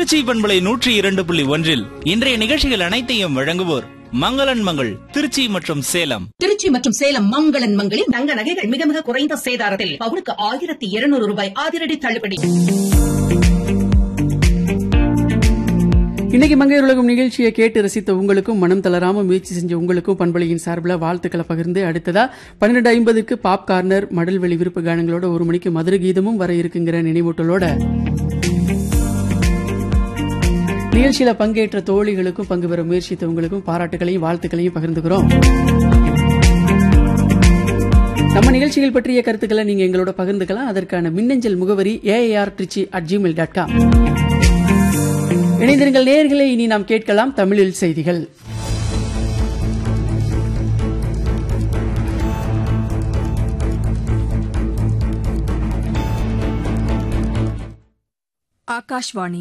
திருச்சி பண்பலை நூற்றி இரண்டு புள்ளி ஒன்றில் இன்றைய நிகழ்ச்சிகள் அனைத்தையும் வழங்குவோர் மங்களன் மங்கள் திருச்சி மற்றும் சேலம் திருச்சி மற்றும் சேலம் மங்களன் மங்களில் தங்க நகைகள் மிக மிக குறைந்த சேதாரத்தில் பவுனுக்கு ஆயிரத்தி இருநூறு ரூபாய் அதிரடி தள்ளுபடி இன்னைக்கு மங்கையர் உலகம் நிகழ்ச்சியை கேட்டு ரசித்த உங்களுக்கும் மனம் தளராம முயற்சி செஞ்ச உங்களுக்கும் பண்பலையின் சார்பில் வாழ்த்துக்களை பகிர்ந்து அடுத்ததா பன்னிரெண்டு ஐம்பதுக்கு பாப் கார்னர் மடல்வெளி விருப்ப கானங்களோட ஒரு மணிக்கு மதுர கீதமும் வர இருக்குங்கிற நினைவூட்டலோட நிகழ்ச்சியில பங்கேற்ற தோழிகளுக்கும் பங்கு பெற முயற்சித்தவங்களுக்கும் பாராட்டுகளையும் வாழ்த்துக்களையும் பகிர்ந்துக்கிறோம் நம்ம நிகழ்ச்சிகள் பற்றிய கருத்துக்களை நீங்க எங்களோட பகிர்ந்துக்கலாம் அதற்கான மின்னஞ்சல் முகவரி AIR Trichy at Gmail dot com இணைந்திருங்கள் நேயர்களே இனி நாம் கேட்கலாம் தமிழில் செய்திகள் ஆகாஷ்வாணி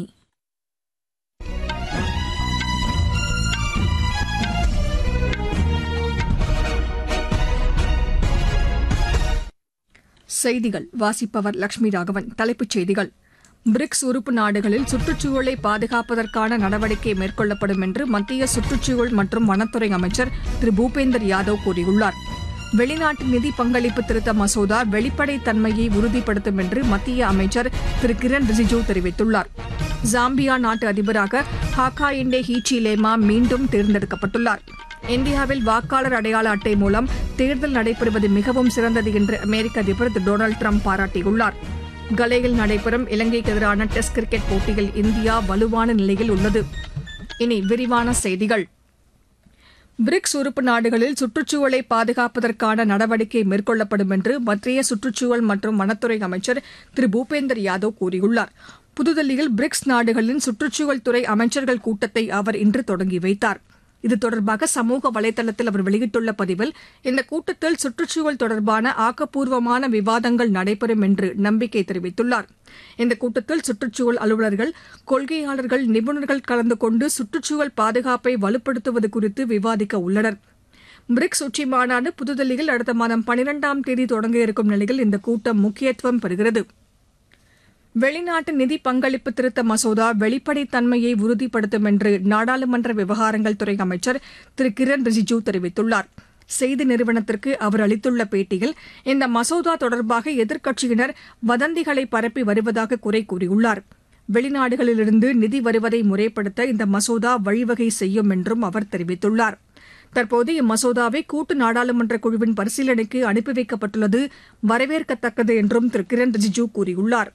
செய்திகள் வாசிப்பவர் லட்சுமி ராகவன் தலைப்புச் செய்திகள் பிரிக்ஸ் உறுப்பு நாடுகளில் சுற்றுச்சூழலை பாதுகாப்பதற்கான நடவடிக்கை மேற்கொள்ளப்படும் என்று மத்திய சுற்றுச்சூழல் மற்றும் வனத்துறை அமைச்சர் திரு பூபேந்தர் யாதவ் கூறியுள்ளார் வெளிநாட்டு நிதி பங்களிப்பு திருத்த மசோதா வெளிப்படைத்தன்மையை உறுதிப்படுத்தும் என்று மத்திய அமைச்சர் திரு கிரண் ரிஜிஜூ தெரிவித்துள்ளார் ஜாம்பியா நாட்டு அதிபராக ஹாக்கா இண்டே ஹீச்சி லேமா மீண்டும் தேர்ந்தெடுக்கப்பட்டுள்ளார் இந்தியாவில் வாக்காளர் அடையாள அட்டை மூலம் தேர்தல் நடைபெறுவது மிகவும் சிறந்தது என்று அமெரிக்க அதிபர் திரு டொனால்டு ட்ரம்ப் பாராட்டியுள்ளார் கலையில் நடைபெறும் இலங்கைக்கு எதிரான டெஸ்ட் கிரிக்கெட் போட்டியில் இந்தியா வலுவான நிலையில் உள்ளது இனி விரிவான செய்திகள் பிரிக்ஸ் உறுப்பு நாடுகளில் சுற்றுச்சூழலை பாதுகாப்பதற்கான நடவடிக்கை மேற்கொள்ளப்படும் என்று மத்திய சுற்றுச்சூழல் மற்றும் வனத்துறை அமைச்சர் திரு பூபேந்தர் யாதவ் கூறியுள்ளார் புதுதில்லியில் பிரிக்ஸ் நாடுகளின் சுற்றுச்சூழல் துறை அமைச்சர்கள் கூட்டத்தை அவர் இன்று தொடங்கி வைத்தார் இது தொடர்பாக சமூக வலைதளத்தில் அவர் வெளியிட்டுள்ள பதிவில் இந்த கூட்டத்தில் சுற்றுச்சூழல் தொடர்பான ஆக்கப்பூர்வமான விவாதங்கள் நடைபெறும் என்று நம்பிக்கை தெரிவித்துள்ளார் இந்த கூட்டத்தில் சுற்றுச்சூழல் அலுவலர்கள் கொள்கையாளர்கள் நிபுணர்கள் கலந்து கொண்டு சுற்றுச்சூழல் பாதுகாப்பை வலுப்படுத்துவது குறித்து விவாதிக்க உள்ளனர் பிரிக்ஸ் உச்சி மாநாடு புதுதில்லியில் அடுத்த மாதம் பனிரெண்டாம் தேதி தொடங்க இருக்கும் நிலையில் இந்த கூட்டம் முக்கியத்துவம் பெறுகிறது வெளிநாட்டு நிதி பங்களிப்பு திருத்த மசோதா வெளிப்படைத்தன்மையை உறுதிப்படுத்தும் என்று நாடாளுமன்ற விவகாரங்கள் துறை அமைச்சர் திரு கிரண் ரிஜிஜூ தெரிவித்துள்ளார் செய்தி நிறுவனத்திற்கு அவர் அளித்துள்ள பேட்டியில் இந்த மசோதா தொடர்பாக எதிர்க்கட்சியினர் வதந்திகளை பரப்பி வருவதாக குறை கூறியுள்ளார் வெளிநாடுகளிலிருந்து நிதி வருவதை முறைப்படுத்த இந்த மசோதா வழிவகை செய்யும் என்றும் அவர் தெரிவித்துள்ளார் தற்போது இம்மசோதாவை கூட்டு நாடாளுமன்ற குழுவின் பரிசீலனைக்கு அனுப்பி வைக்கப்பட்டுள்ளது வரவேற்கத்தக்கது என்றும் திரு கிரண் ரிஜிஜூ கூறியுள்ளார்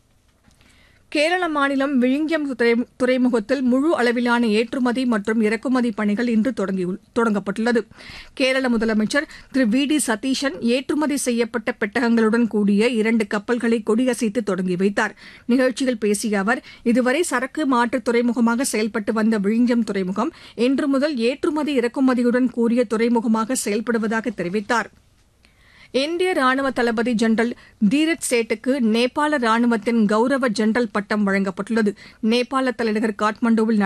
கேரள மாநிலம் விழிஞ்சம் துறை- துறைமுகத்தில் முழு அளவிலான ஏற்றுமதி மற்றும் இறக்குமதி பணிகள் இன்று தொடங்கி- தொடங்கப்பட்டுள்ளது கேரள முதலமைச்சர் திரு வி டி சதீஷன் ஏற்றுமதி செய்யப்பட்ட பெட்டகங்களுடன் கூடிய இரண்டு கப்பல்களை கொடியசைத்து தொடங்கி வைத்தார் நிகழ்ச்சியில் பேசிய அவர் இதுவரை சரக்கு மாற்று துறைமுகமாக செயல்பட்டு வந்த விழிஞ்சம் துறைமுகம் இன்று முதல் ஏற்றுமதி இறக்குமதியுடன் கூடிய துறைமுகமாக செயல்படுவதாக தெரிவித்தார் இந்திய ராணுவ தளபதி ஜெனரல் தீரத் சேட்டுக்கு நேபாள ராணுவத்தின் கௌரவ ஜெனரல் பட்டம் வழங்கப்பட்டுள்ளது நேபாள தலைநகர் காட்மாண்டுவில்